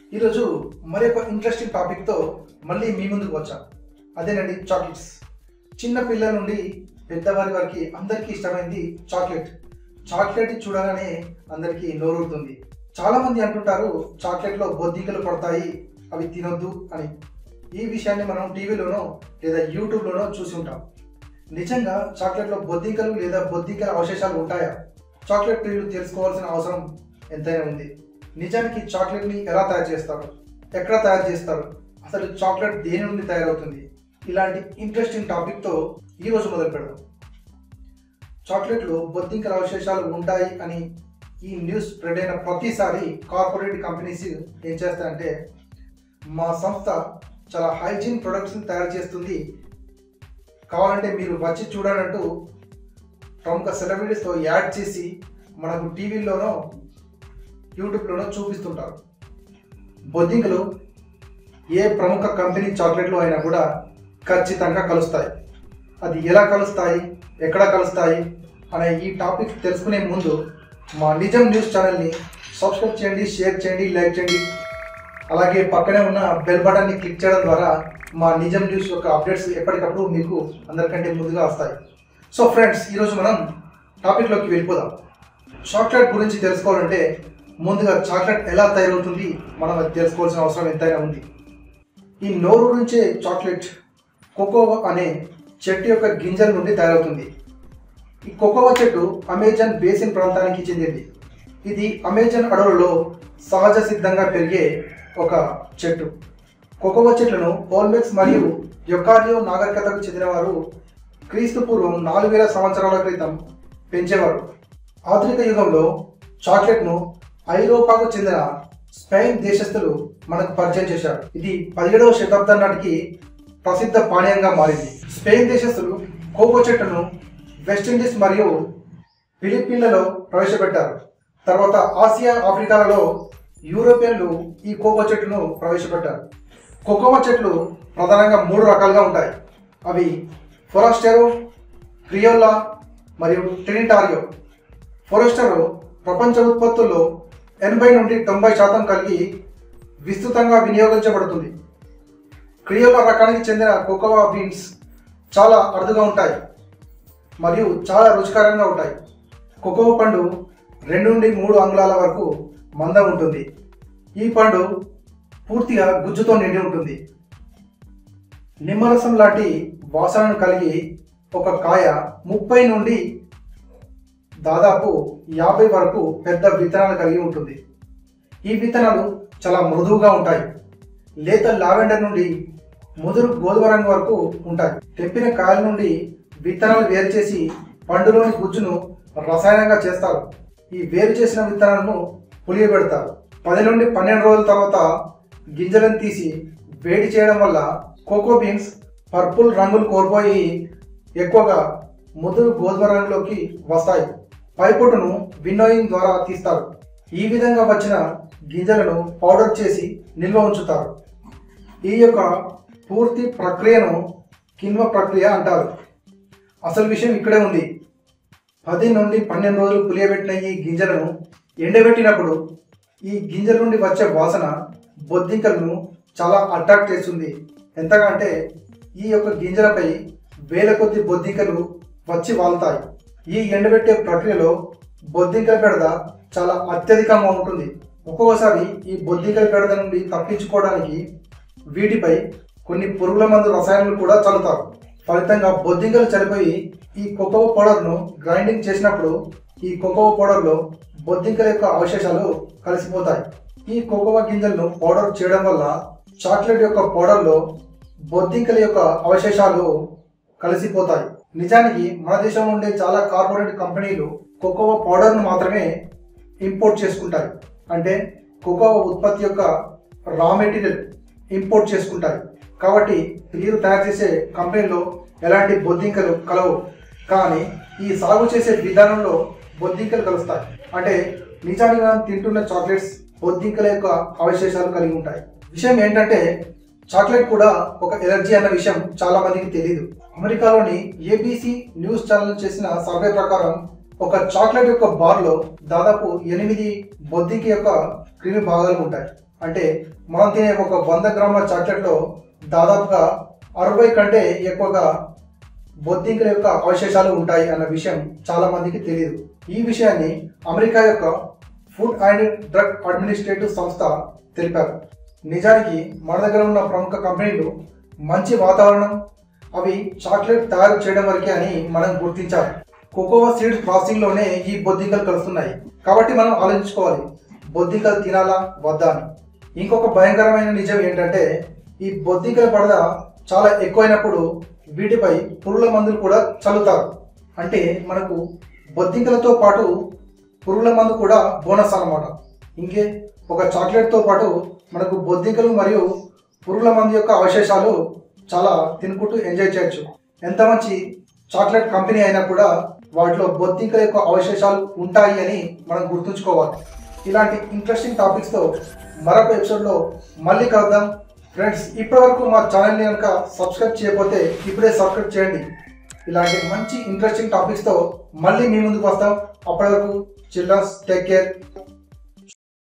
ఈరోజు మరొక ఇంట్రెస్టింగ్ టాపిక్తో మళ్ళీ మీ ముందుకు వచ్చాం అదేనండి చాక్లెట్స్ చిన్న పిల్లల నుండి పెద్దవారి వరకు అందరికీ ఇష్టమైంది చాక్లెట్ చాక్లెట్ చూడగానే అందరికీ నోరూరుతుంది చాలా మంది అంటుంటారు చాక్లెట్లో బొద్దింకలు పడతాయి అవి తినొద్దు అని ఈ విషయాన్ని మనం టీవీలోనో లేదా యూట్యూబ్లోనో చూసి ఉంటాం నిజంగా చాక్లెట్లో బొద్దింకలు లేదా బొద్దింకల అవశేషాలు ఉంటాయా చాక్లెట్ ప్రియులు తెలుసుకోవాల్సిన అవసరం ఎంతైనా ఉంది నిజానికి చాక్లెట్ని ఎలా తయారు చేస్తారు ఎక్కడ తయారు చేస్తారు అసలు చాక్లెట్ దేని నుండి తయారవుతుంది ఇలాంటి ఇంట్రెస్టింగ్ టాపిక్తో ఈరోజు మొదలు పెడదాం చాక్లెట్లో బొద్దింకల అవశేషాలు ఉంటాయి అని ఈ న్యూస్ స్ప్రెడ్ అయిన ప్రతిసారి కార్పొరేట్ కంపెనీస్ ఏం చేస్తాయంటే మా సంస్థ చాలా హైజీన్ ప్రొడక్ట్స్ని తయారు చేస్తుంది కావాలంటే మీరు వచ్చి చూడాలంటూ ప్రముఖ సెలబ్రిటీస్తో యాడ్ చేసి మనకు టీవీలోనో యూట్యూబ్లోనో చూపిస్తుంటారు బొద్దింకలు ఏ ప్రముఖ కంపెనీ చాక్లెట్లు అయినా కూడా ఖచ్చితంగా కలుస్తాయి అది ఎలా కలుస్తాయి ఎక్కడ కలుస్తాయి అనే ఈ టాపిక్ తెలుసుకునే ముందు మా నిజం న్యూస్ ఛానల్ని సబ్స్క్రైబ్ చేయండి షేర్ చేయండి లైక్ చేయండి అలాగే పక్కనే ఉన్న బెల్ బటన్ని క్లిక్ చేయడం ద్వారా మా నిజం న్యూస్ యొక్క అప్డేట్స్ ఎప్పటికప్పుడు మీకు అందరికంటే ముందుగా వస్తాయి సో ఫ్రెండ్స్ ఈరోజు మనం టాపిక్లోకి వెళ్ళిపోదాం చాక్లెట్ గురించి తెలుసుకోవాలంటే ముందుగా చాక్లెట్ ఎలా తయారవుతుంది మనం అది తెలుసుకోవాల్సిన అవసరం ఎంతైనా ఉంది ఈ నోరు నుంచే చాక్లెట్ కోకోవా అనే చెట్టు యొక్క గింజల నుండి తయారవుతుంది ఈ కోకోవా చెట్టు అమెజాన్ బేసిన్ ప్రాంతానికి చెందింది ఇది అమెజాన్ అడవులలో సహజ సిద్ధంగా పెరిగే ఒక చెట్టు కోకోవా చెట్లను ఓల్మెక్స్ మరియు యొకారియో నాగరికతకు చెందిన వారు క్రీస్తు పూర్వం నాలుగు వేల సంవత్సరాల క్రితం పెంచేవారు ఆధునిక యుగంలో చాక్లెట్ను ఐరోపాకు చెందిన స్పెయిన్ దేశస్థులు మనకు పరిచయం చేశారు ఇది పదిహేడవ శతాబ్దం నాటికి ప్రసిద్ధ పానీయంగా మారింది స్పెయిన్ దేశస్థులు కోకో చెట్టును వెస్టిండీస్ మరియు ఫిలిప్పీన్లలో ప్రవేశపెట్టారు తర్వాత ఆసియా ఆఫ్రికాలలో యూరోపియన్లు ఈ కోకో చెట్టును ప్రవేశపెట్టారు కోకోవా చెట్లు ప్రధానంగా మూడు రకాలుగా ఉంటాయి అవి ఫొరాస్టెరో క్రియోలా మరియు ట్రినిటారియో ఫొరెస్టరో ప్రపంచ ఉత్పత్తుల్లో ఎనభై నుండి తొంభై శాతం కలిగి విస్తృతంగా వినియోగించబడుతుంది క్రియోలా రకానికి చెందిన కోకోవా బీన్స్ చాలా అరుదుగా ఉంటాయి మరియు చాలా రుచికరంగా ఉంటాయి కోకోవా పండు రెండు నుండి మూడు అంగుళాల వరకు మందం ఉంటుంది ఈ పండు పూర్తిగా గుజ్జుతో నిండి ఉంటుంది నిమ్మరసం లాంటి వాసనను కలిగి ఒక కాయ ముప్పై నుండి దాదాపు యాభై వరకు పెద్ద విత్తనాలు కలిగి ఉంటుంది ఈ విత్తనాలు చాలా మృదువుగా ఉంటాయి లేత లావెండర్ నుండి ముదురు గోధుమ రంగు వరకు ఉంటాయి తెంపిన కాయల నుండి విత్తనాలు వేరు చేసి పండులోని గుజ్జును రసాయనంగా చేస్తారు ఈ వేరు చేసిన విత్తనాలను పులియబెడతారు పది నుండి పన్నెండు రోజుల తర్వాత గింజలను తీసి వేడి చేయడం వల్ల కోకో బీన్స్ పర్పుల్ రంగులు కోల్పోయి ఎక్కువగా ముదురు గోధుమ రంగులోకి వస్తాయి పైపొట్టును విన్నోయింగ్ ద్వారా తీస్తారు ఈ విధంగా వచ్చిన గింజలను పౌడర్ చేసి నిల్వ ఉంచుతారు ఈ యొక్క పూర్తి ప్రక్రియను కిన్వ ప్రక్రియ అంటారు అసలు విషయం ఇక్కడే ఉంది పది నుండి పన్నెండు రోజులు పులియబెట్టిన ఈ గింజలను ఎండబెట్టినప్పుడు ఈ గింజల నుండి వచ్చే వాసన బొద్దింకలను చాలా అట్రాక్ట్ చేస్తుంది ఎంతగా అంటే ఈ యొక్క గింజలపై వేల కొద్ది బొద్దింకలు వచ్చి వాళ్తాయి ఈ ఎండబెట్టే ప్రక్రియలో బొద్దింకల బెడద చాలా అత్యధికంగా ఉంటుంది ఒక్కొక్కసారి ఈ బొద్దింకల బెడద నుండి తప్పించుకోవడానికి వీటిపై కొన్ని పురుగుల మందు రసాయనాలు కూడా చల్లుతారు ఫలితంగా బొద్దింకలు చనిపోయి ఈ కోకోవా పౌడర్ను గ్రైండింగ్ చేసినప్పుడు ఈ కోకోవా పౌడర్లో బొద్దింకల యొక్క అవశేషాలు కలిసిపోతాయి ఈ కోకోవా గింజలను పౌడర్ చేయడం వల్ల చాక్లెట్ యొక్క పౌడర్లో బొద్దింకల యొక్క అవశేషాలు కలిసిపోతాయి నిజానికి మన దేశంలో ఉండే చాలా కార్పొరేట్ కంపెనీలు కోకోవా పౌడర్ను మాత్రమే ఇంపోర్ట్ చేసుకుంటాయి అంటే కోకోవా ఉత్పత్తి యొక్క రా మెటీరియల్ ఇంపోర్ట్ చేసుకుంటాయి కాబట్టి వీరు తయారు చేసే కంపెనీలో ఎలాంటి బొద్దింకలు కలవు కానీ ఈ సాగు చేసే విధానంలో బొద్దింకలు కలుస్తాయి అంటే నిజానికి మనం తింటున్న చాక్లెట్స్ బొద్దింకల యొక్క అవశేషాలు కలిగి ఉంటాయి విషయం ఏంటంటే చాక్లెట్ కూడా ఒక ఎలర్జీ అన్న విషయం చాలా మందికి తెలియదు అమెరికాలోని ఏబీసీ న్యూస్ ఛానల్ చేసిన సర్వే ప్రకారం ఒక చాక్లెట్ యొక్క బార్లో దాదాపు ఎనిమిది బొద్దింక యొక్క క్రిమి భాగాలు ఉంటాయి అంటే మనం తినే ఒక వంద గ్రాముల చాక్లెట్లో దాదాపుగా అరవై కంటే ఎక్కువగా బొద్దింకల యొక్క అవశేషాలు ఉంటాయి అన్న విషయం చాలా మందికి తెలియదు ఈ విషయాన్ని అమెరికా యొక్క ఫుడ్ అండ్ డ్రగ్ అడ్మినిస్ట్రేటివ్ సంస్థ తెలిపారు నిజానికి మన దగ్గర ఉన్న ప్రముఖ కంపెనీలు మంచి వాతావరణం అవి చాక్లెట్ తయారు చేయడం వరకే అని మనం గుర్తించాలి కోకోవా సీడ్స్ ప్రాసెసింగ్లోనే ఈ బొద్దింకలు కలుస్తున్నాయి కాబట్టి మనం ఆలోచించుకోవాలి బొద్దింకలు తినాలా వద్దా అని ఇంకొక భయంకరమైన నిజం ఏంటంటే ఈ బొద్దింకల పడద చాలా ఎక్కువైనప్పుడు వీటిపై పురుగుల మందులు కూడా చల్లుతారు అంటే మనకు బొద్దింకలతో పాటు పురుగుల మందు కూడా బోనస్ అన్నమాట ఇంకే ఒక చాక్లెట్తో పాటు మనకు బొద్దింకలు మరియు పురుగుల మందు యొక్క అవశేషాలు చాలా తినుకుంటూ ఎంజాయ్ చేయొచ్చు ఎంత మంచి చాక్లెట్ కంపెనీ అయినా కూడా వాటిలో బొద్దింకల యొక్క అవశేషాలు ఉంటాయి అని మనం గుర్తుంచుకోవాలి ఇలాంటి ఇంట్రెస్టింగ్ టాపిక్స్తో మరొక ఎపిసోడ్లో మళ్ళీ కలుద్దాం ఫ్రెండ్స్ ఇప్పటివరకు మా ఛానల్ని కనుక సబ్స్క్రైబ్ చేయకపోతే ఇప్పుడే సబ్స్క్రైబ్ చేయండి ఇలాంటి మంచి ఇంట్రెస్టింగ్ టాపిక్స్తో మళ్ళీ మీ ముందుకు వస్తాం అప్పటి వరకు చిల్డ్రన్స్ టేక్ కేర్